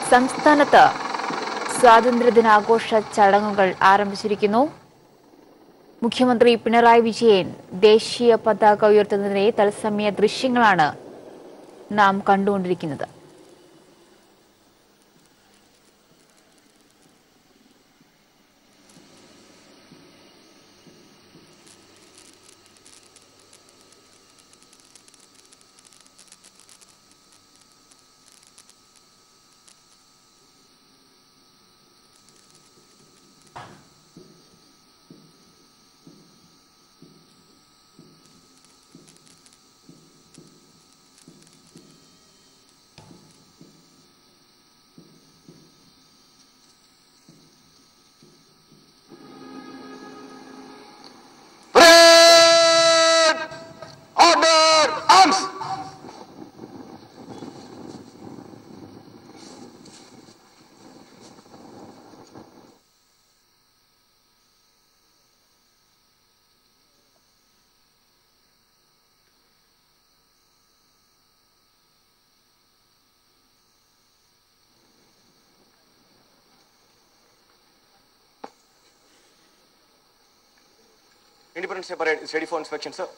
സംസ്ഥാനത്ത് സ്വാതന്ത്ര്യദിനാഘോഷ ചടങ്ങുകൾ ആരംഭിച്ചിരിക്കുന്നു മുഖ്യമന്ത്രി പിണറായി വിജയൻ ദേശീയ പതാക ഉയർത്തുന്നതിനെ തത്സമയ ദൃശ്യങ്ങളാണ് നാം കണ്ടുകൊണ്ടിരിക്കുന്നത് Parade! Order! Arms! Independence Day Parade is ready for inspection, sir.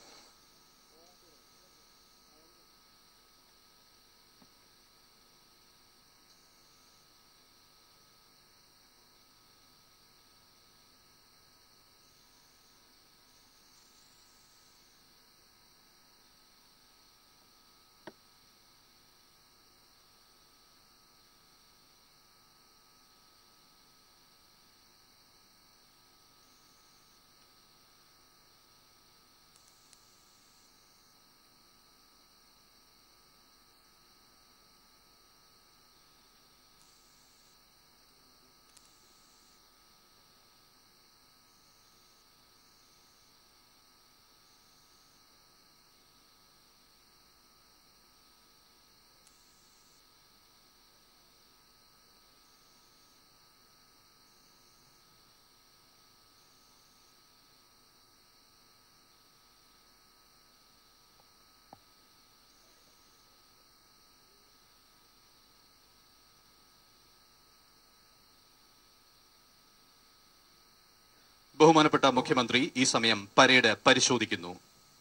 ബഹുമാനപ്പെട്ട മുഖ്യമന്ത്രി ഈ സമയം പരേഡ് പരിശോധിക്കുന്നു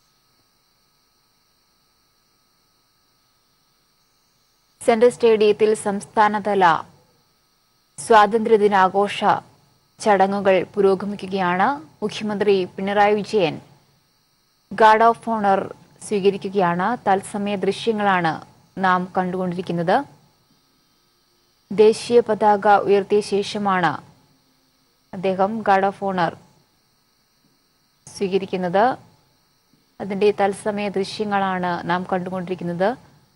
സെൻട്രൽ സ്റ്റേഡിയത്തിൽ സംസ്ഥാനതല സ്വാതന്ത്ര്യദിനാഘോഷ ചടങ്ങുകൾ പുരോഗമിക്കുകയാണ് മുഖ്യമന്ത്രി Pinarayi Vijayan guard of honour സ്വീകരിക്കുകയാണ് തത്സമയ ദൃശ്യങ്ങളാണ് നാം കണ്ടുകൊണ്ടിരിക്കുന്നത് ദേശീയ പതാക ഉയർത്തിയ ശേഷമാണ് അദ്ദേഹം ഗാർഡ് ഓഫ് ഓണർ സ്വീകരിക്കുന്നത് അതിന്റെ തത്സമയ ദൃശ്യങ്ങളാണ് നാം കണ്ടുകൊണ്ടിരിക്കുന്നത്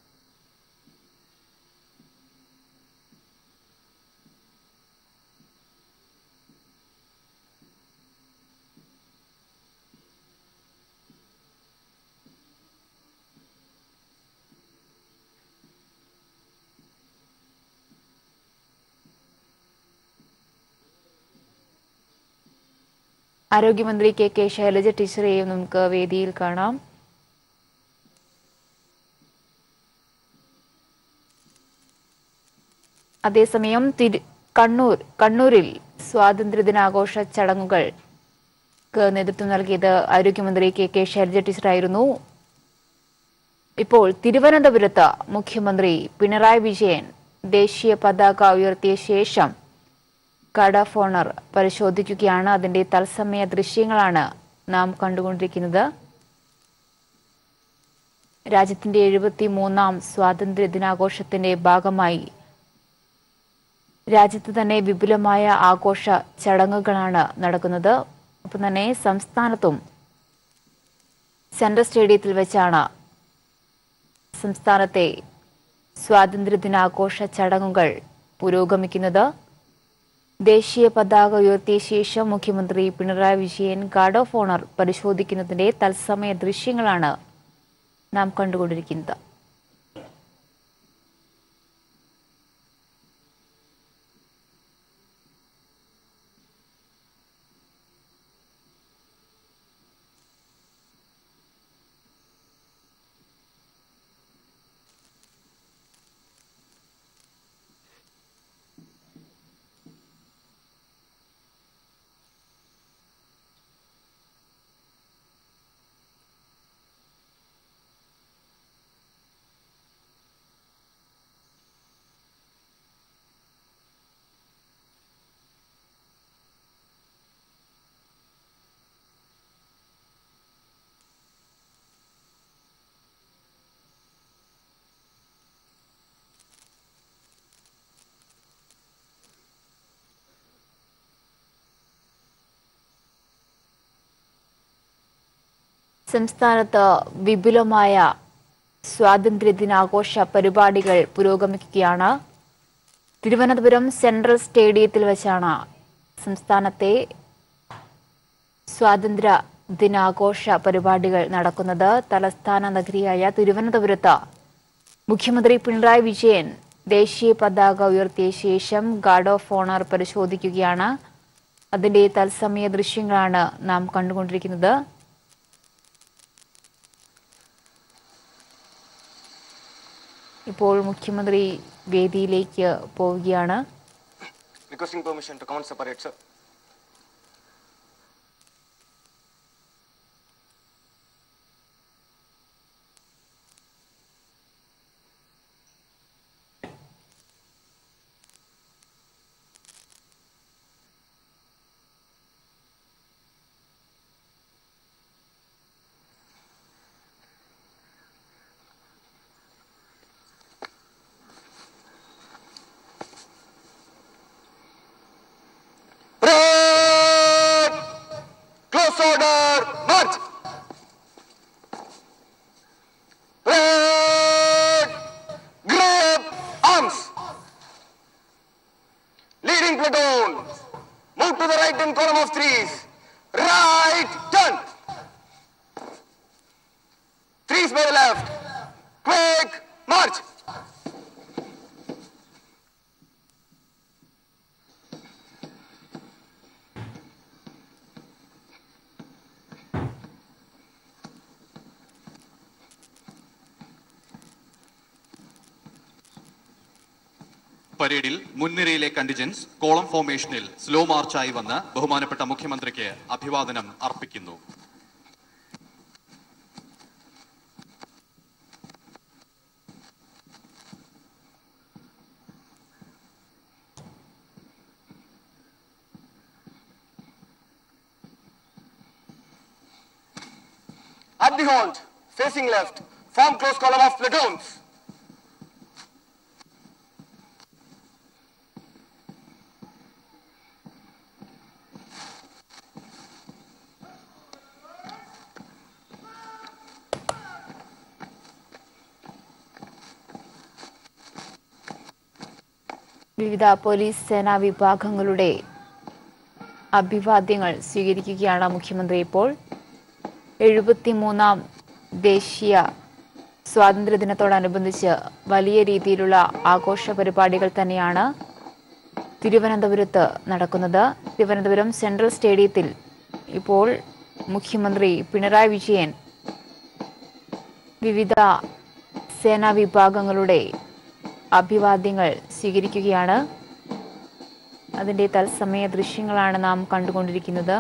ആരോഗ്യമന്ത്രി കെ കെ ശൈലജ ടീച്ചറെയും നമുക്ക് വേദിയിൽ കാണാം അതേസമയം തിരു കണ്ണൂർ കണ്ണൂരിൽ സ്വാതന്ത്ര്യദിനാഘോഷ ചടങ്ങുകൾക്ക് നേതൃത്വം നൽകിയത് ആരോഗ്യമന്ത്രി കെ കെ ശൈലജ ടീച്ചറായിരുന്നു ഇപ്പോൾ തിരുവനന്തപുരത്ത് മുഖ്യമന്ത്രി പിണറായി വിജയൻ ദേശീയ പതാക ഉയർത്തിയ ശേഷം ഗാർഡ് ഓഫ് ഓണർ പരിശോധിക്കുകയാണ് അതിന്റെ തത്സമയ ദൃശ്യങ്ങളാണ് നാം കണ്ടുകൊണ്ടിരിക്കുന്നത് രാജ്യത്തിന്റെ എഴുപത്തി മൂന്നാം സ്വാതന്ത്ര്യ ദിനാഘോഷത്തിന്റെ ഭാഗമായി രാജ്യത്ത് തന്നെ വിപുലമായ ആഘോഷ ചടങ്ങുകളാണ് നടക്കുന്നത് ഒപ്പം തന്നെ സംസ്ഥാനത്തും സെൻട്രൽ സ്റ്റേഡിയത്തിൽ വെച്ചാണ് സംസ്ഥാനത്തെ സ്വാതന്ത്ര്യദിനാഘോഷ ചടങ്ങുകൾ പുരോഗമിക്കുന്നത് ദേശീയ പതാക ഉയർത്തിയ ശേഷം മുഖ്യമന്ത്രി Pinarayi Vijayan guard of honour പരിശോധിക്കുന്നതിന്റെ തത്സമയ ദൃശ്യങ്ങളാണ് നാം കണ്ടുകൊണ്ടിരിക്കുന്നത് സംസ്ഥാനത്ത് വിപുലമായ സ്വാതന്ത്ര്യദിനാഘോഷ പരിപാടികൾ പുരോഗമിക്കുകയാണ് തിരുവനന്തപുരം സെൻട്രൽ സ്റ്റേഡിയത്തിൽ വെച്ചാണ് സംസ്ഥാനത്തെ സ്വാതന്ത്ര്യ ദിനാഘോഷ പരിപാടികൾ നടക്കുന്നത് തലസ്ഥാന നഗരിയായ തിരുവനന്തപുരത്ത് മുഖ്യമന്ത്രി പിണറായി വിജയൻ ദേശീയ പതാക ഉയർത്തിയ ശേഷം ഗാർഡ് ഓഫ് ഓണർ പരിശോധിക്കുകയാണ് അതിന്റെ തത്സമയ ദൃശ്യങ്ങളാണ് നാം കണ്ടുകൊണ്ടിരിക്കുന്നത് ഇപ്പോൾ മുഖ്യമന്ത്രി വേദിയിലേക്ക് പോവുകയാണ് Requesting permission to commence the parade, sir. Parade! Close order, march! Parade! Grab arms! Leading platoon, move to the right in column of threes. Right, turn! Threes by the left. Quick, march! പരേഡിൽ മുൻനിരയിലെ contingents column ഫോർമേഷനിൽ slow മാർച്ചായി വന്ന് ബഹുമാനപ്പെട്ട മുഖ്യമന്ത്രിക്ക് അഭിവാദനം അർപ്പിക്കുന്നു At the halt, facing left, form close column of platoons. വിവിധ police സേനാ വിഭാഗങ്ങളുടെ അഭിവാദ്യങ്ങൾ സ്വീകരിക്കുകയാണ് മുഖ്യമന്ത്രി ഇപ്പോൾ എഴുപത്തിമൂന്നാം ദേശീയ സ്വാതന്ത്ര്യദിനത്തോടനുബന്ധിച്ച് വലിയ രീതിയിലുള്ള ആഘോഷ പരിപാടികൾ തന്നെയാണ് തിരുവനന്തപുരത്ത് നടക്കുന്നത് തിരുവനന്തപുരം സെൻട്രൽ സ്റ്റേഡിയത്തിൽ ഇപ്പോൾ മുഖ്യമന്ത്രി പിണറായി വിജയൻ വിവിധ സേനാ വിഭാഗങ്ങളുടെ അഭിവാദ്യങ്ങൾ സ്വീകരിക്കുകയാണ് അതിന്റെ തത്സമയ ദൃശ്യങ്ങളാണ് നാം കണ്ടുകൊണ്ടിരിക്കുന്നത്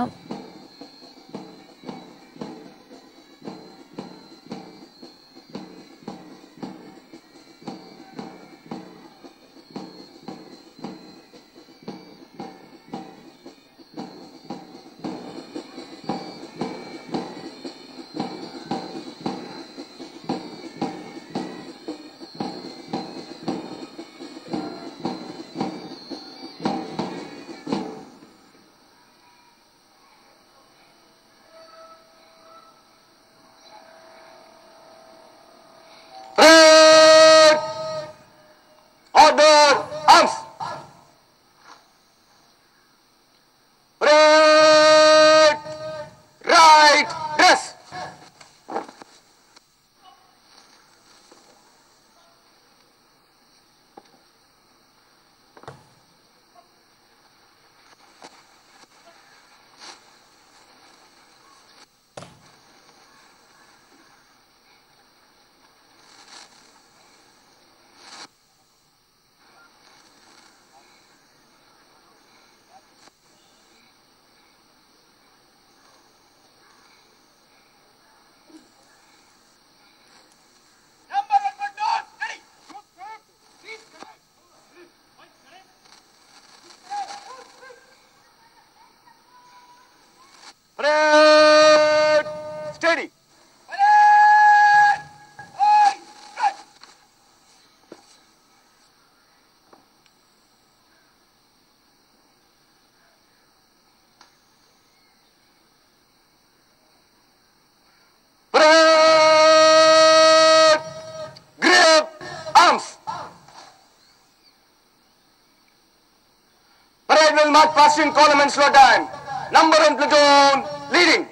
will march past in column and slow down. Number one platoon leading.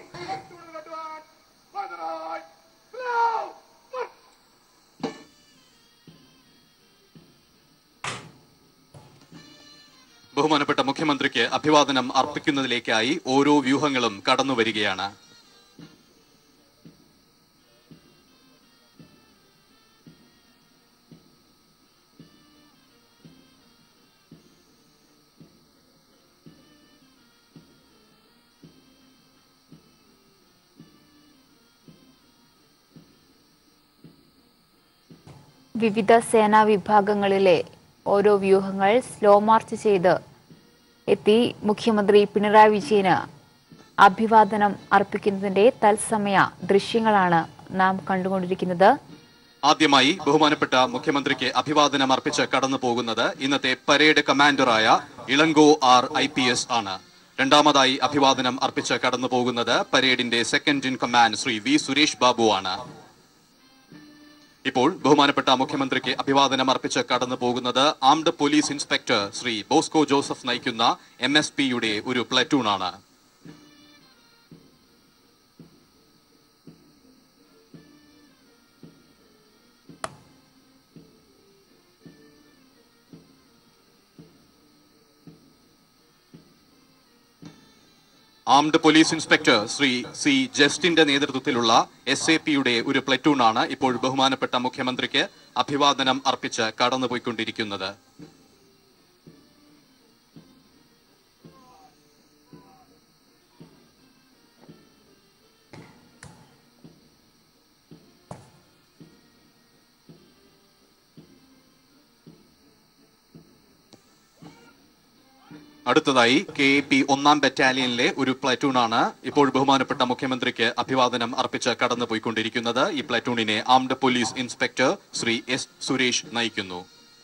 ബഹുമാനപ്പെട്ട മുഖ്യമന്ത്രിക്ക് അഭിവാദനം അർപ്പിക്കുന്നതിലേക്കായി ഓരോ വ്യൂഹങ്ങളും കടന്നു വരികയാണ് വിവിധ സേനാ വിഭാഗങ്ങളിലെ ഓരോ വ്യൂഹങ്ങൾ സ്ലോ മാർച്ച് ചെയ്ത് എത്തി മുഖ്യമന്ത്രി പിണറായി വിജയന് അഭിവാദനം അർപ്പിക്കുന്നതിന്റെ തത്സമയ ദൃശ്യങ്ങളാണ് നാം കണ്ടുകൊണ്ടിരിക്കുന്നത് ആദ്യമായി ബഹുമാനപ്പെട്ട മുഖ്യമന്ത്രിക്ക് അഭിവാദനം അർപ്പിച്ച് കടന്നു പോകുന്നത് ഇന്നത്തെ പരേഡ് കമാൻഡറായ Elango R I P S ആണ് രണ്ടാമതായി അഭിവാദനം അർപ്പിച്ച് കടന്നു പോകുന്നത് പരേഡിന്റെ second in command Shri V Suresh Babu ആണ് ഇപ്പോൾ ബഹുമാനപ്പെട്ട മുഖ്യമന്ത്രിക്ക് അഭിവാദനം അർപ്പിച്ച് കടന്നു പോകുന്നത് armed police inspector Shri Bosco Joseph നയിക്കുന്ന എം എസ് പിയുടെ ഒരു പ്ലറ്റൂണാണ് armed police inspector Shri C ജസ്റ്റിന്റെ നേതൃത്വത്തിലുള്ള എസ് എ പിയുടെ ഒരു പ്ലറ്റൂണാണ് ഇപ്പോൾ ബഹുമാനപ്പെട്ട മുഖ്യമന്ത്രിക്ക് അഭിവാദനം അർപ്പിച്ച് കടന്നുപോയിക്കൊണ്ടിരിക്കുന്നത് അടുത്തതായി കെ എ പി ഒന്നാം ബറ്റാലിയനിലെ ഒരു പ്ലറ്റൂണാണ് ഇപ്പോൾ ബഹുമാനപ്പെട്ട മുഖ്യമന്ത്രിക്ക് അഭിവാദനം അർപ്പിച്ച് കടന്നുപോയിക്കൊണ്ടിരിക്കുന്നത് ഈ പ്ലറ്റൂണിനെ armed police inspector Shri S Suresh നയിക്കുന്നു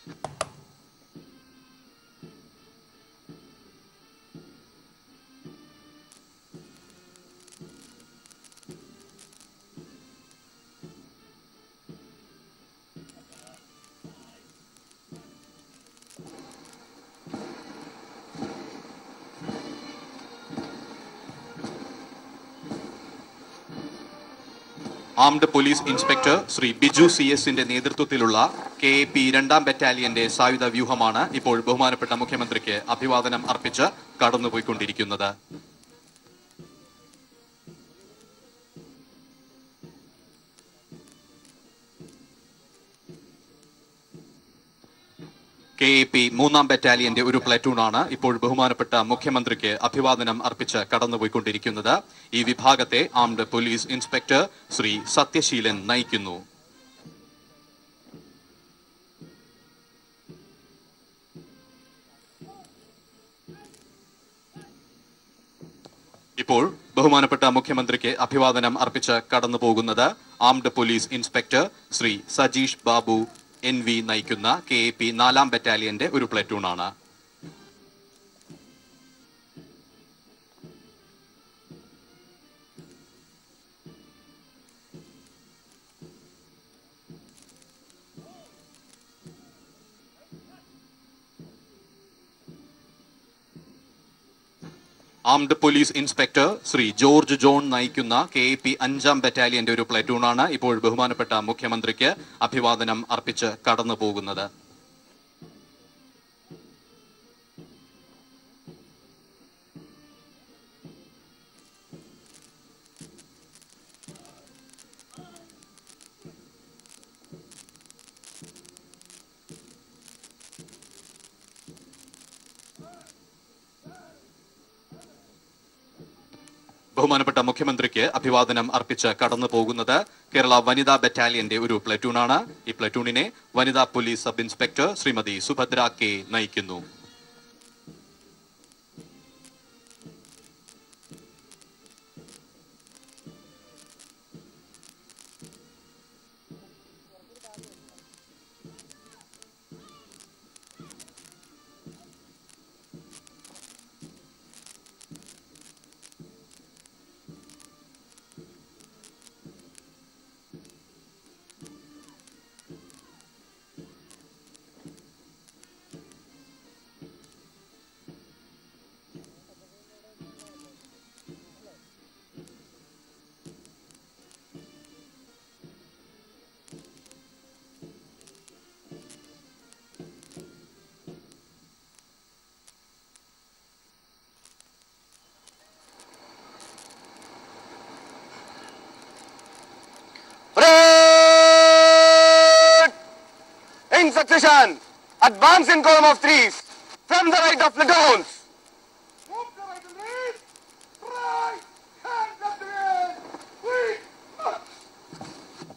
armed police inspector Shri Biju C എസിന്റെ നേതൃത്വത്തിലുള്ള കെ എ പി രണ്ടാം ബറ്റാലിയന്റെ സായുധ വ്യൂഹമാണ് ഇപ്പോൾ ബഹുമാനപ്പെട്ട മുഖ്യമന്ത്രിക്ക് അഭിവാദനം അർപ്പിച്ച് കടന്നുപോയിക്കൊണ്ടിരിക്കുന്നത് കെ എ പി മൂന്നാം ബറ്റാലിയന്റെ ഒരു പ്ലറ്റൂണാണ് ഇപ്പോൾ ബഹുമാനപ്പെട്ട മുഖ്യമന്ത്രിക്ക് അഭിവാദനം അർപ്പിച്ച് കടന്നുപോയിക്കൊണ്ടിരിക്കുന്നത് ഈ വിഭാഗത്തെ armed police inspector Shri Sathyaseelan നയിക്കുന്നു ഇപ്പോൾ ബഹുമാനപ്പെട്ട മുഖ്യമന്ത്രിക്ക് അഭിവാദനം അർപ്പിച്ച് കടന്നു പോകുന്നത് armed police inspector Shri Sajeesh Babu N V നയിക്കുന്ന കെ എ പി നാലാം ബറ്റാലിയന്റെ ഒരു പ്ലറ്റൂണാണ് armed police inspector Shri George John നയിക്കുന്ന കെ എ പി അഞ്ചാം ബറ്റാലിയന്റെ ഒരു പ്ലറ്റൂണാണ് ഇപ്പോൾ ബഹുമാനപ്പെട്ട മുഖ്യമന്ത്രിക്ക് അഭിവാദനം അർപ്പിച്ച് കടന്നു പോകുന്നത് ബഹുമാനപ്പെട്ട മുഖ്യമന്ത്രിക്ക് അഭിവാദനം അർപ്പിച്ച് കടന്നു പോകുന്നത് കേരള വനിതാ ബറ്റാലിയന്റെ ഒരു പ്ലറ്റൂണാണ് ഈ പ്ലറ്റൂണിനെ വനിതാ police sub inspector Shrimati Subhadra K നയിക്കുന്നു procession. Advance in column of threes. From the right of platoons. Move the right and lead. Right. Hands up the air. Quick. March.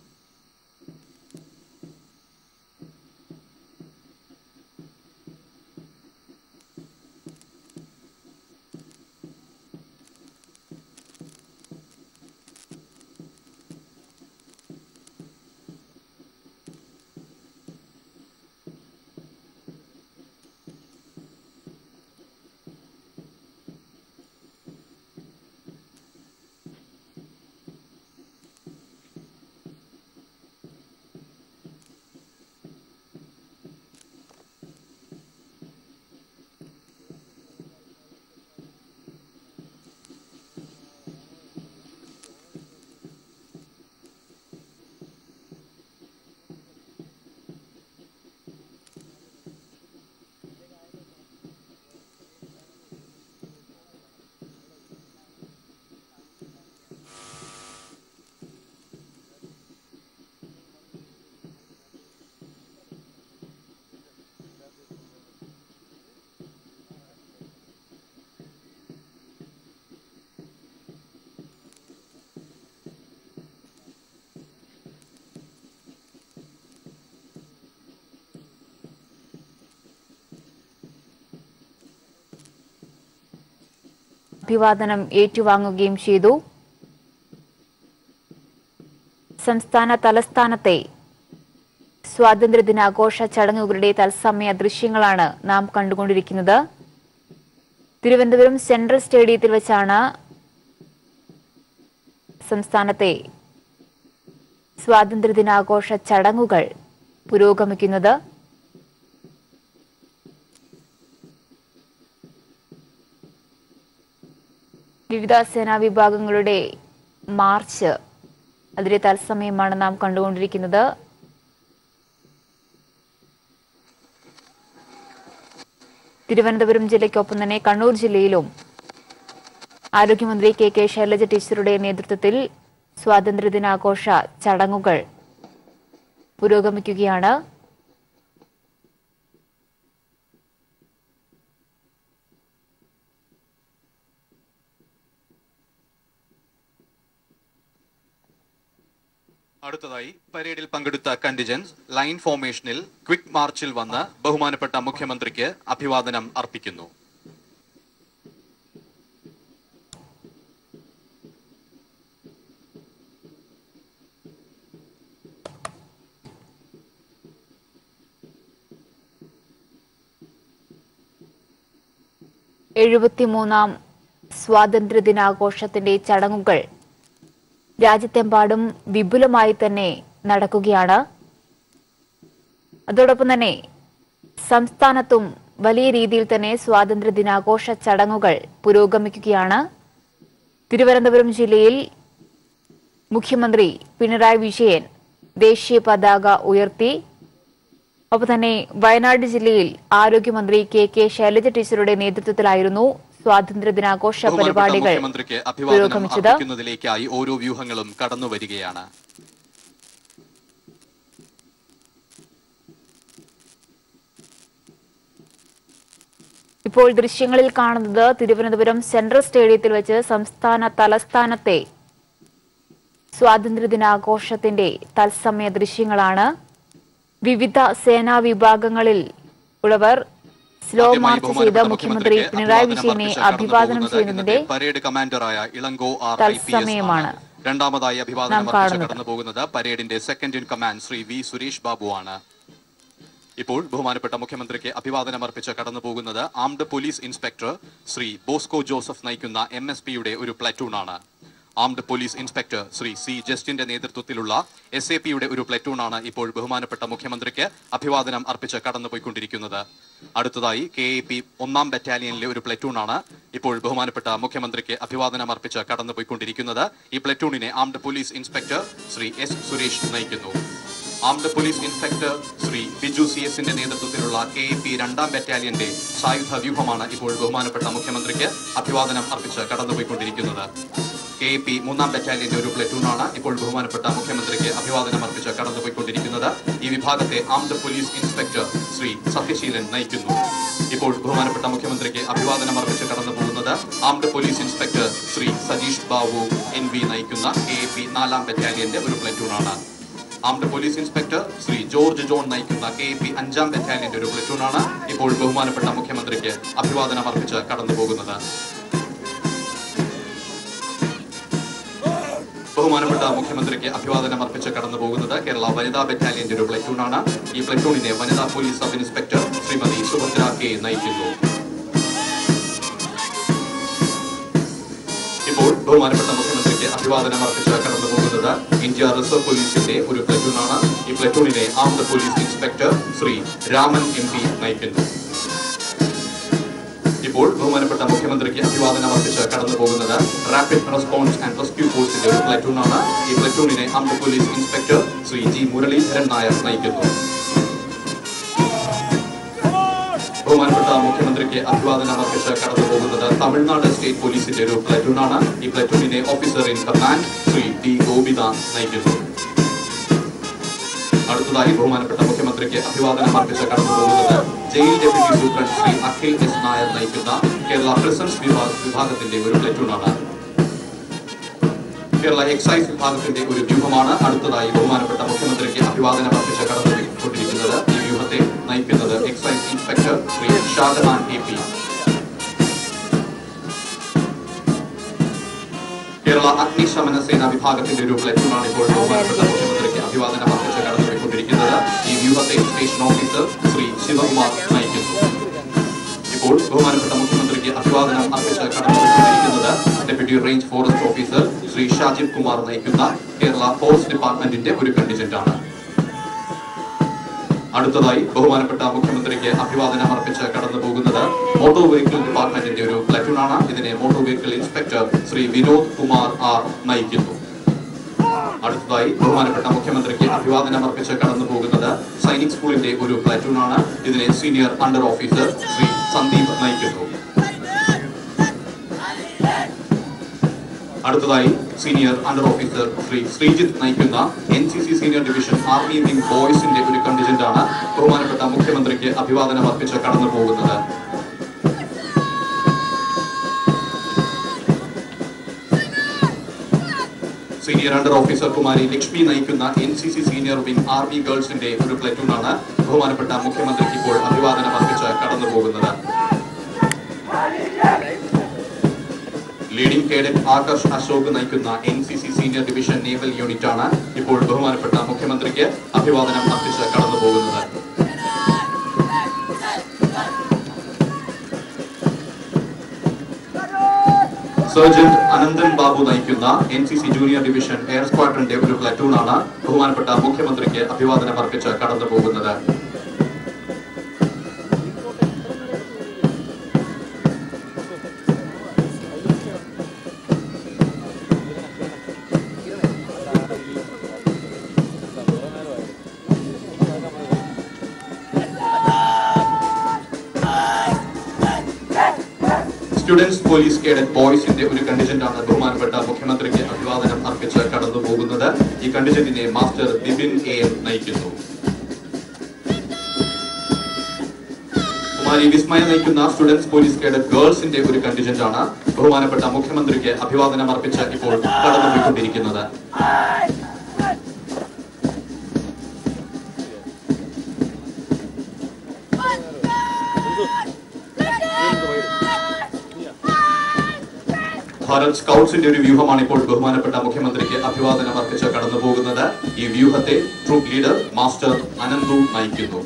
അഭിവാദനം ഏറ്റുവാങ്ങുകയും ചെയ്തു സംസ്ഥാന തലസ്ഥാനത്തെ സ്വാതന്ത്ര്യദിനാഘോഷ ചടങ്ങുകളുടെ തത്സമയ ദൃശ്യങ്ങളാണ് നാം കണ്ടുകൊണ്ടിരിക്കുന്നത് തിരുവനന്തപുരം സെൻട്രൽ സ്റ്റേഡിയത്തിൽ വെച്ചാണ് സംസ്ഥാനത്തെ സ്വാതന്ത്ര്യദിനാഘോഷ ചടങ്ങുകൾ പുരോഗമിക്കുന്നത് വിവിധ സേനാ വിഭാഗങ്ങളുടെ മാർച്ച് അതിലെ തത്സമയമാണ് നാം കണ്ടുകൊണ്ടിരിക്കുന്നത് തിരുവനന്തപുരം ജില്ലയ്ക്കൊപ്പം തന്നെ കണ്ണൂർ ജില്ലയിലും ആരോഗ്യമന്ത്രി കെ കെ ശൈലജ ടീച്ചറുടെ നേതൃത്വത്തിൽ സ്വാതന്ത്ര്യദിനാഘോഷ ചടങ്ങുകൾ പുരോഗമിക്കുകയാണ് അടുത്തതായി പരേഡിൽ പങ്കെടുത്ത കണ്ടിജൻസ് ലൈൻ ഫോർമേഷനിൽ ക്വിക്ക് മാർച്ചിൽ വന്ന് ബഹുമാനപ്പെട്ട മുഖ്യമന്ത്രിക്ക് അഭിവാദനം അർപ്പിക്കുന്നു എഴുപത്തിമൂന്നാം സ്വാതന്ത്ര്യദിനാഘോഷത്തിന്റെ ചടങ്ങുകൾ രാജ്യത്തെമ്പാടും വിപുലമായി തന്നെ നടക്കുകയാണ് അതോടൊപ്പം തന്നെ സംസ്ഥാനത്തും വലിയ രീതിയിൽ തന്നെ സ്വാതന്ത്ര്യ ദിനാഘോഷ ചടങ്ങുകൾ പുരോഗമിക്കുകയാണ് തിരുവനന്തപുരം ജില്ലയിൽ മുഖ്യമന്ത്രി പിണറായി വിജയൻ ദേശീയ പതാക ഉയർത്തി ഒപ്പം തന്നെ വയനാട് ജില്ലയിൽ ആരോഗ്യമന്ത്രി കെ കെ ശൈലജ ടീച്ചറുടെ നേതൃത്വത്തിലായിരുന്നു സ്വാതന്ത്ര്യ ദിനാഘോഷ ബഹുമാനപ്പെട്ട പരിപാടികൾ മുഖ്യമന്ത്രിക്ക് അഭിവാദനം പുരോഗമിച്ചത് അർപ്പിക്കുന്നതിലേക്കായി ഓരോ വ്യൂഹങ്ങളും കടന്നു വരികയാണ് ഇപ്പോൾ ദൃശ്യങ്ങളിൽ കാണുന്നത് തിരുവനന്തപുരം സെൻട്രൽ സ്റ്റേഡിയത്തിൽ വെച്ച് സംസ്ഥാന തലസ്ഥാനത്തെ സ്വാതന്ത്ര്യദിനാഘോഷത്തിന്റെ തത്സമയ ദൃശ്യങ്ങളാണ് വിവിധ സേനാ വിഭാഗങ്ങളിൽ ഉള്ളവർ സ്ലോ ആദ്യമായി മാർച്ച് ചെയ്ത് ബഹുമാനപ്പെട്ട മുഖ്യമന്ത്രി മുഖ്യമന്ത്രിക്ക് പിണറായി അഭിവാദനം വിജയനെ അർപ്പിച്ച് അഭിവാദനം കടന്നുപോകുന്നത് ചെയ്യുന്നതിന്റെ ഇന്നത്തെ പരേഡ് കമാൻഡറായ Elango R I P S തത്സമയമാണ് ആണ് രണ്ടാമതായി അഭിവാദനം നാം അർപ്പിച്ച് കാണുന്നത്. കടന്നു പോകുന്നത് പരേഡിന്റെ second in command Shri V Suresh Babu ആണ് ഇപ്പോൾ ബഹുമാനപ്പെട്ട മുഖ്യമന്ത്രിക്ക് അഭിവാദനം അർപ്പിച്ച് കടന്നു പോകുന്നത് armed police inspector Shri Bosco Joseph നയിക്കുന്ന എം എസ് പിയുടെ ഒരു പ്ലറ്റൂണാണ് armed police inspector Shri C ജസ്റ്റിന്റെ നേതൃത്വത്തിലുള്ള എസ് എ പിയുടെ ഒരു പ്ലറ്റൂണാണ് ഇപ്പോൾ ബഹുമാനപ്പെട്ട മുഖ്യമന്ത്രിക്ക് അഭിവാദനം അർപ്പിച്ച് കടന്നുപോയിക്കൊണ്ടിരിക്കുന്നത് അടുത്തതായി കെ എ പി ഒന്നാം ബറ്റാലിയനിലെ ഒരു പ്ലറ്റൂണാണ് ഇപ്പോൾ ബഹുമാനപ്പെട്ട മുഖ്യമന്ത്രിക്ക് അഭിവാദനം അർപ്പിച്ച് കടന്നുപോയിക്കൊണ്ടിരിക്കുന്നത് ഈ പ്ലറ്റൂണിനെ armed police inspector Shri S Suresh നയിക്കുന്നു armed police inspector Shri Biju C എസിന്റെ നേതൃത്വത്തിലുള്ള കെ എ പി രണ്ടാം ബറ്റാലിയന്റെ സായുധ വ്യൂഹമാണ് ഇപ്പോൾ ബഹുമാനപ്പെട്ട മുഖ്യമന്ത്രിക്ക് അഭിവാദനം അർപ്പിച്ച് കടന്നുപോയിക്കൊണ്ടിരിക്കുന്നത് കെ പി മൂന്നാം ബറ്റാലിയന്റെ ഒരു പ്ലറ്റൂണാണ് ഇപ്പോൾ ബഹുമാനപ്പെട്ട മുഖ്യമന്ത്രിക്ക് അഭിവാദനം അർപ്പിച്ച് കടന്നുപോയിക്കൊണ്ടിരിക്കുന്നത് ഈ വിഭാഗത്തെ armed police inspector Shri Sathyaseelan നയിക്കുന്നു ഇപ്പോൾ ബഹുമാനപ്പെട്ട മുഖ്യമന്ത്രിക്ക് അഭിവാദനം അർപ്പിച്ച് കടന്നു പോകുന്നത് armed police inspector Shri Sajeesh Babu N V നയിക്കുന്ന കെ പി നാലാം ബറ്റാലിയന്റെ ഒരു പ്ലറ്റൂണാണ് armed police inspector Shri George John നയിക്കുന്ന കെ പി അഞ്ചാം ബറ്റാലിയന്റെ ഒരു പ്ലറ്റൂണാണ് ഇപ്പോൾ ബഹുമാനപ്പെട്ട മുഖ്യമന്ത്രിക്ക് അഭിവാദനം അർപ്പിച്ച് കടന്നു പോകുന്നത് ബഹുമാനപ്പെട്ട മുഖ്യമന്ത്രിക്ക് അഭിവാദനം അർപ്പിച്ച് കടന്നു പോകുന്നത് കേരള വനിതാ ബറ്റാലിയന്റെ ഒരു പ്ലറ്റൂണാണ് ഈ പ്ലറ്റൂണിനെ വനിതാ police sub inspector Shrimati Subhadra K നയിക്കുന്നു ഇപ്പോൾ ബഹുമാനപ്പെട്ട മുഖ്യമന്ത്രിക്ക് അഭിവാദനം അർപ്പിച്ച് കടന്നു പോകുന്നത് ഇന്ത്യ റിസർവ് പോലീസിന്റെ ഒരു പ്ലറ്റൂണാണ് ഈ പ്ലറ്റൂണിനെ armed police inspector Shri Raman M P നയിക്കുന്നു ഇപ്പോൾ ബഹുമാനപ്പെട്ട മുഖ്യമന്ത്രിക്ക് അഭിവാദനം അർപ്പിച്ച് കടന്നു പോകുന്നത് റാപ്പിഡ് റെസ്പോൺസ് ആൻഡ് റെസ്ക്യൂ ഫോഴ്സിന്റെ ഒരു പ്ലറ്റൂണാണ് ഈ പ്ലറ്റൂണിനെ armed police inspector Shri G Muraleedharan Nair നയിക്കുന്നു ബഹുമാനപ്പെട്ട മുഖ്യമന്ത്രിക്ക് അഭിവാദനം അർപ്പിച്ച് കടന്നു പോകുന്നത് തമിഴ്നാട് സ്റ്റേറ്റ് പോലീസിന്റെ ഒരു പ്ലറ്റൂണാണ് ഈ പ്ലറ്റൂണിനെ officer in command Shri T Gopinath നയിക്കുന്നു അടുത്തതായി ബഹുമാനപ്പെട്ട മുഖ്യമന്ത്രിക്ക് അഭിവാദനം അർപ്പിച്ച് കടന്നു പോകുന്നത് jail deputy superintendent Shri Akhil S Nair നയിക്കുന്ന കേരള പ്രിസൺസ് വിഭാഗ വിഭാഗത്തിന്റെ ഒരു പ്ലറ്റൂണാണ് കേരള എക്സൈസ് വിഭാഗത്തിന്റെ ഒരു വ്യൂഹമാണ് അടുത്തതായി ബഹുമാനപ്പെട്ട മുഖ്യമന്ത്രിക്ക് അഭിവാദനം അർപ്പിച്ച് കടന്നുകൊണ്ടിരിക്കുന്നത് ഈ വ്യൂഹത്തെ നയിക്കുന്നത് excise inspector Shri Shajahan A P Kerala അഗ്നിശമന സേന വിഭാഗത്തിന്റെ ഒരു പ്ലറ്റൂണാണ് ഇപ്പോൾ ബഹുമാനപ്പെട്ട മുഖ്യമന്ത്രിക്ക് അഭിവാദനം അർപ്പിച്ച് കടന്നുപോയിക്കൊണ്ടിരിക്കുന്നത് ഈ വ്യൂഹത്തെ സ്റ്റേഷൻ ഓഫീസർ ശ്രീ ശിവകുമാർ നയിക്കുന്നു ഇപ്പോൾ ബഹുമാനപ്പെട്ട മുഖ്യമന്ത്രിക്ക് അഭിവാദനം അർപ്പിച്ച് കടന്നുപോയിക്കൊണ്ടിരിക്കുന്നത് deputy range forest officer Shri Shajib Kumar നയിക്കുന്ന കേരള ഫോറസ്റ്റ് ഡിപ്പാർട്ട്മെന്റിന്റെ ഒരു കണ്ടിജന്റ് ആണ് അടുത്തതായി ബഹുമാനപ്പെട്ട മുഖ്യമന്ത്രിക്ക് അഭിവാദനം അർപ്പിച്ച് കടന്നു പോകുന്നത് മോട്ടോർ വെഹിക്കിൾ ഡിപ്പാർട്ട്മെന്റിന്റെ ഒരു പ്ലറ്റൂണാണ് ഇതിനെ motor vehicle inspector Shri Vinod Kumar R നയിക്കുന്നു അടുത്തതായി ബഹുമാനപ്പെട്ട മുഖ്യമന്ത്രിക്ക് അഭിവാദനം അർപ്പിച്ച് കടന്നു പോകുന്നത് സൈനിക് സ്കൂളിന്റെ ഒരു പ്ലാറ്റൂണാണ് ഇതിനെ senior under officer Shri Sandeep നയിക്കുന്നു അടുത്തതായി senior under officer Shri Sreejith നയിക്കുന്ന N C C senior division army wing ബോയ്സിന്റെ ഒരു കണ്ടിജന്റ് ആണ് ബഹുമാനപ്പെട്ട മുഖ്യമന്ത്രിക്ക് അഭിവാദനം അർപ്പിച്ച് കടന്നു പോകുന്നത് senior under officer Kumari Lakshmi നയിക്കുന്ന N C C senior wing army ഗേൾസിന്റെ ഒരു പ്ലറ്റൂണാണ് ബഹുമാനപ്പെട്ട മുഖ്യമന്ത്രിക്ക് ഇപ്പോൾ അഭിവാദനം അർപ്പിച്ച് കടന്നു പോകുന്നത് ലീഡിംഗ് കേഡറ്റ് ആകർഷ് അശോക് നയിക്കുന്ന N C C senior division naval unit ആണ് ഇപ്പോൾ ബഹുമാനപ്പെട്ട മുഖ്യമന്ത്രിക്ക് അഭിവാദനം അർപ്പിച്ച് കടന്നു പോകുന്നത് സർജന്റ് അനന്തൻ ബാബു നയിക്കുന്ന N C C junior division air സ്ക്വാഡ്രന്റെ ഒരു പ്ലറ്റൂണാണ് ബഹുമാനപ്പെട്ട മുഖ്യമന്ത്രിക്ക് അഭിവാദനം അർപ്പിച്ച് കടന്നു പോകുന്നത് സ്റ്റുഡൻസ് പോലീസ് കേഡറ്റ് ബോയ്സിന്റെ ഒരു കണ്ടിജന്റ് ആണ് ബഹുമാനപ്പെട്ട മുഖ്യമന്ത്രിക്ക് അഭിവാദനം അർപ്പിച്ച് കടന്നു പോകുന്നത് ഈ കണ്ടിജന്റിനെ മാസ്റ്റർ ബിബിൻ എ എം നയിക്കുന്നു കുമാരി വിസ്മയ നയിക്കുന്ന സ്റ്റുഡൻസ് പോലീസ് കേഡറ്റ് ഗേൾസിന്റെ ഒരു കണ്ടിജന്റ് ആണ് ബഹുമാനപ്പെട്ട മുഖ്യമന്ത്രിക്ക് അഭിവാദനം അർപ്പിച്ച് ഇപ്പോൾ കടന്നുപോയിക്കൊണ്ടിരിക്കുന്നത് ഭാരത് സ്കൗട്ട്സിന്റെ ഒരു വ്യൂഹമാണ് ഇപ്പോൾ ബഹുമാനപ്പെട്ട മുഖ്യമന്ത്രിക്ക് അഭിവാദനം അർപ്പിച്ച് കടന്നു പോകുന്നത് ഈ വ്യൂഹത്തെ ട്രൂപ്പ് ലീഡർ മാസ്റ്റർ അനന്തു നയിക്കുന്നു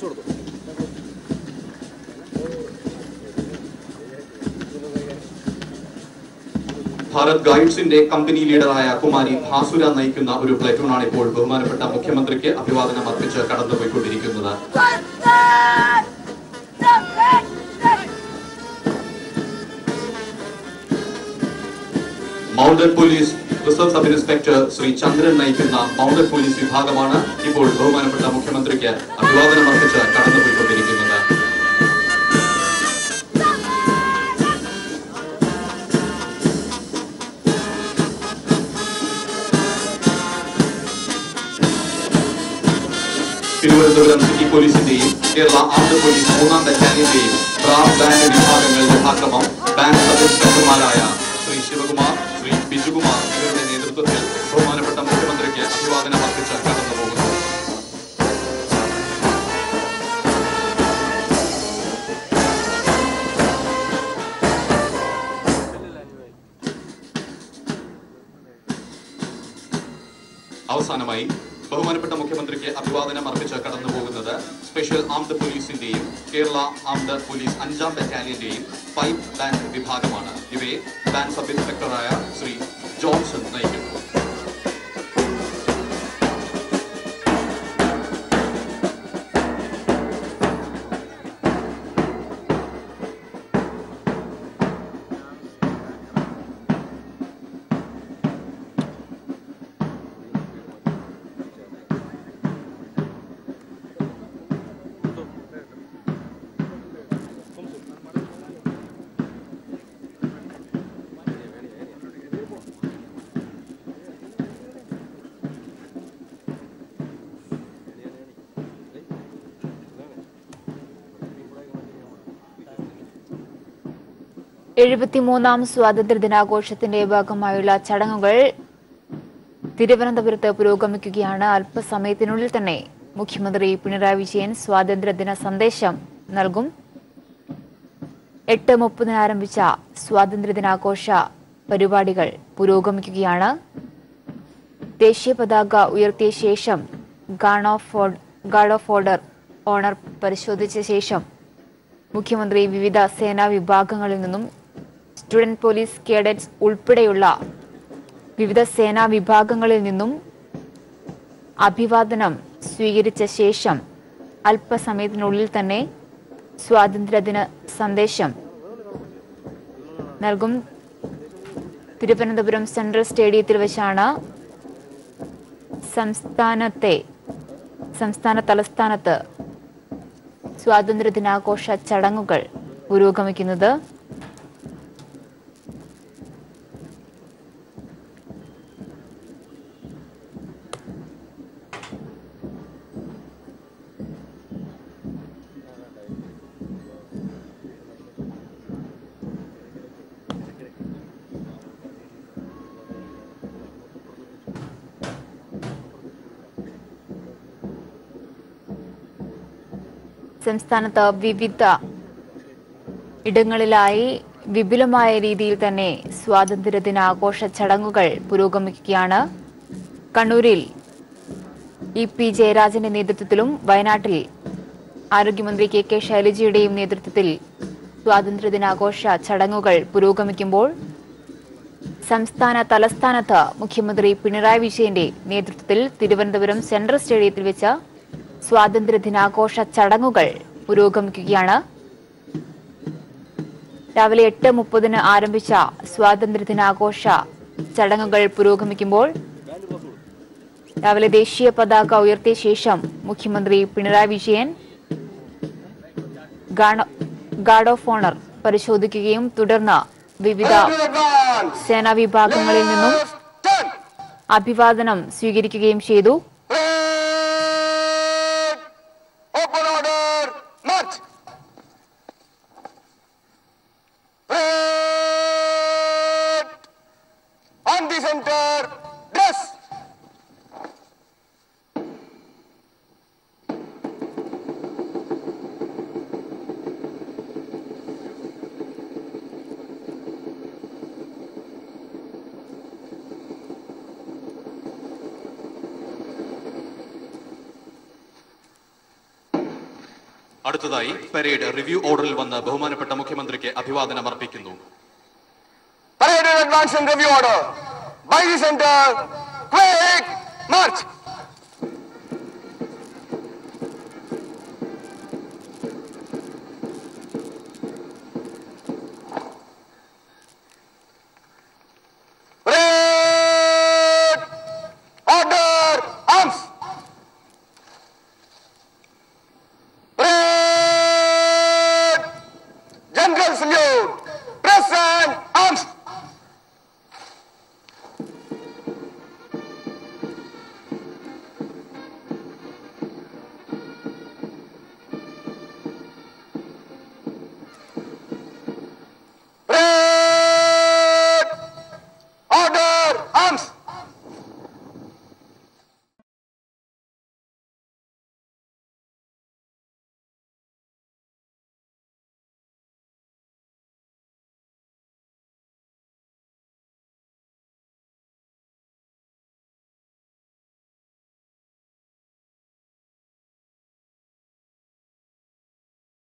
ഭാരത് ഗൈഡ്സിന്റെ കമ്പനി ലീഡറായ കുമാരി ഭാസുര നയിക്കുന്ന ഒരു പ്ലേറ്റൂണാണ് ഇപ്പോൾ ബഹുമാനപ്പെട്ട മുഖ്യമന്ത്രിക്ക് അഭിവാദനം അർപ്പിച്ച് കടന്നുപോയിക്കൊണ്ടിരിക്കുന്നത് mountain police reserve sub inspector Shri Chandran നയിക്കുന്ന മൗണ്ടൻ പോലീസ് വിഭാഗമാണ് ഇപ്പോൾ ബഹുമാനപ്പെട്ട മുഖ്യമന്ത്രിക്ക് അഭിവാദനം അർപ്പിച്ച് കടന്നുപോയിക്കൊണ്ടിരിക്കുന്നത് തിരുവനന്തപുരം സിറ്റി പോലീസിന്റെയും കേരള ആർമഡ് പോലീസ് മൂന്നാം ബറ്റാലിയന്റെയും ബ്രാസ് ബാൻഡ് വിഭാഗങ്ങളുടെ അക്രമം ബാൻഡ് സബ് ഇൻസ്പെക്ടർമാരായ ശ്രീ ശിവകുമാർ ശ്രീ ബിജുകുമാർ ഇവരുടെ നേതൃത്വത്തിൽ ബഹുമാനപ്പെട്ട മുഖ്യമന്ത്രിക്ക് അഭിവാദനം അർപ്പിച്ച് കടന്നുപോകുന്നു അവസാനമായി ബഹുമാനപ്പെട്ട മുഖ്യമന്ത്രിക്ക് അഭിവാദനം അർപ്പിച്ച് കടന്നു പോകുന്നത് സ്പെഷ്യൽ ആംഡ് പോലീസിന്റെയും കേരള ആംഡ് പോലീസ് അഞ്ചാം ബറ്റാലിയന്റെയും പൈപ്പ് ബാൻഡ് വിഭാഗമാണ് ഇവയെ ബാൻഡ് സബ് ഇൻസ്പെക്ടറായ ശ്രീ ജോൺസൺ നയിക്കുന്നു എഴുപത്തിമൂന്നാം സ്വാതന്ത്ര്യ ദിനാഘോഷത്തിന്റെ ഭാഗമായുള്ള ചടങ്ങുകൾ തിരുവനന്തപുരത്ത് പുരോഗമിക്കുകയാണ് അല്പസമയത്തിനുള്ളിൽ തന്നെ മുഖ്യമന്ത്രി പിണറായി വിജയൻ സ്വാതന്ത്ര്യദിന സന്ദേശം നൽകും എട്ട് മുപ്പതിന് ആരംഭിച്ച സ്വാതന്ത്ര്യദിനാഘോഷ പരിപാടികൾ പുരോഗമിക്കുകയാണ് ദേശീയ പതാക ഉയർത്തിയ ശേഷം ഗാർഡ് ഓഫ് ഓ- ഗാർഡ് ഓഫ് ഓർഡർ ഓണർ പരിശോധിച്ച ശേഷം മുഖ്യമന്ത്രി വിവിധ സേനാ വിഭാഗങ്ങളിൽ നിന്നും സ്റ്റുഡന്റ് പോലീസ് കേഡറ്റ്സ് ഉൾപ്പെടെയുള്ള വിവിധ സേനാ വിഭാഗങ്ങളിൽ നിന്നും അഭിവാദനം സ്വീകരിച്ച ശേഷം അല്പസമയത്തിനുള്ളിൽ തന്നെ സ്വാതന്ത്ര്യദിന സന്ദേശം നൽകും തിരുവനന്തപുരം സെൻട്രൽ സ്റ്റേഡിയത്തിൽ വെച്ചാണ് സംസ്ഥാനത്തെ സംസ്ഥാന തലസ്ഥാനത്ത് സ്വാതന്ത്ര്യദിനാഘോഷ ചടങ്ങുകൾ പുരോഗമിക്കുന്നത് സംസ്ഥാനത്ത് വിവിധ ഇടങ്ങളിലായി വിപുലമായ രീതിയിൽ തന്നെ സ്വാതന്ത്ര്യദിനാഘോഷ ചടങ്ങുകൾ പുരോഗമിക്കുകയാണ് കണ്ണൂരിൽ ഇ പി ജയരാജന്റെ നേതൃത്വത്തിലും വയനാട്ടിൽ ആരോഗ്യമന്ത്രി കെ കെ ശൈലജയുടെയും നേതൃത്വത്തിൽ സ്വാതന്ത്ര്യദിനാഘോഷ ചടങ്ങുകൾ പുരോഗമിക്കുമ്പോൾ സംസ്ഥാന തലസ്ഥാനത്ത് മുഖ്യമന്ത്രി പിണറായി വിജയന്റെ നേതൃത്വത്തിൽ തിരുവനന്തപുരം സെൻട്രൽ സ്റ്റേഡിയത്തിൽ വെച്ച് സ്വാതന്ത്ര്യദിനാഘോഷ ചടങ്ങുകൾ പുരോഗമിക്കുകയാണ് രാവിലെ എട്ട് മുപ്പതിന് ആരംഭിച്ച സ്വാതന്ത്ര്യദിനാഘോഷ ചടങ്ങുകൾ പുരോഗമിക്കുമ്പോൾ രാവിലെ ദേശീയ പതാക ഉയർത്തിയ ശേഷം മുഖ്യമന്ത്രി Pinarayi Vijayan guard guard of honour പരിശോധിക്കുകയും തുടർന്ന് വിവിധ Ready to advance. സേനാ വിഭാഗങ്ങളിൽ നിന്നും Left turn. അഭിവാദനം സ്വീകരിക്കുകയും ചെയ്തു Red. Open order. March. Red. On the center. Dress. അടുത്തതായി പരേഡ് റിവ്യൂ ഓർഡറിൽ വന്ന് ബഹുമാനപ്പെട്ട മുഖ്യമന്ത്രിക്ക് അഭിവാദനം അർപ്പിക്കുന്നു Parade in advance and review order. By the center. Quick. March. Parade. Order. Arms. Parade. General salute. Press and arms.